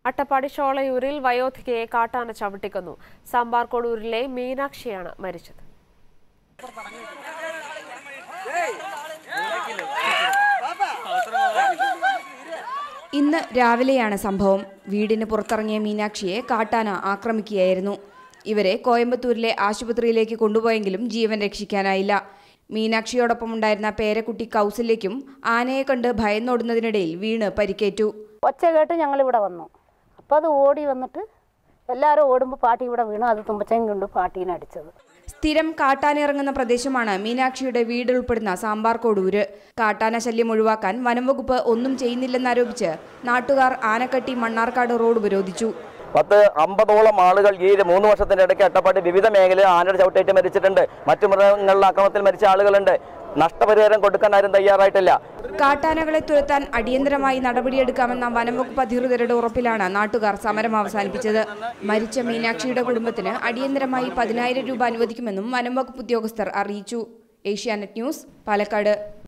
അട്ടപ്പാടി ഷോളയൂരിൽ വയോധികയെ കാട്ടാന ചവിട്ടിക്കൊന്നു സാമ്പാർ കൊടൂരിലെ മീനാക്ഷിയാണ് മരിച്ചത് ഇന്ന് രാവിലെയാണ് സംഭവം വീടിന് പുറത്തിറങ്ങിയ മീനാക്ഷിയെ കാട്ടാന ആക്രമിക്കുകയായിരുന്നു ഇവരെ കോയമ്പത്തൂരിലെ ആശുപത്രിയിലേക്ക് കൊണ്ടുപോയെങ്കിലും ജീവൻ രക്ഷിക്കാനായില്ല മീനാക്ഷിയോടൊപ്പം ഉണ്ടായിരുന്ന പേരക്കുട്ടി കൗസല്യയ്ക്കും ആനയെ കണ്ട് ഭയന്നോടുന്നതിനിടയിൽ വീണ് പരിക്കേറ്റു ഒച്ച കേട്ട് ഞങ്ങൾ ഇവിടെ വന്നു അപ്പോൾ അത് ഓടി വന്നിട്ട് എല്ലാവരും ഓടുമ്പോൾ പാട്ടി ഇവിടെ വീണു അത് തുമ്പച്ചൻ കൊണ്ട് പാട്ടീനെ അടിച്ചത് സ്ഥിരം കാട്ടാനിറങ്ങുന്ന പ്രദേശമാണ് മീനാക്ഷിയുടെ വീട് ഉൾപ്പെടുന്ന സാമ്പാർ കൊടൂര് കാട്ടാന ശല്യം ഒഴിവാക്കാൻ വനംവകുപ്പ് ഒന്നും ചെയ്യുന്നില്ലെന്നാരോപിച്ച് നാട്ടുകാർ ആനക്കട്ടി മണ്ണാർക്കാട് റോഡ് ഉപരോധിച്ചു പത്ത് അമ്പതോളം ആളുകൾ ഈ മൂന്ന് വർഷത്തിന്റെ ഇടയ്ക്ക് അട്ടപ്പാടി വിവിധ മേഖലയിൽ ആനയുടെ ചവിട്ടേറ്റ് മരിച്ചിട്ടുണ്ട് മറ്റു മൃഗങ്ങളുടെ ആക്രമണത്തിൽ മരിച്ച ആളുകളുണ്ട് നഷ്ടപരിഹാരം കൊടുക്കാൻ ആരും തയ്യാറായിട്ടില്ല കാട്ടാനകളെ തുരത്താൻ അടിയന്തരമായി നടപടിയെടുക്കാമെന്ന വനംവകുപ്പ് അധികൃതരുടെ ഉറപ്പിലാണ് നാട്ടുകാർ സമരം അവസാനിപ്പിച്ചത് മരിച്ച മീനാക്ഷിയുടെ കുടുംബത്തിന് അടിയന്തരമായി പതിനായിരം രൂപ അനുവദിക്കുമെന്നും വനംവകുപ്പ് ഉദ്യോഗസ്ഥർ അറിയിച്ചു ഏഷ്യാനെറ്റ് ന്യൂസ് പാലക്കാട്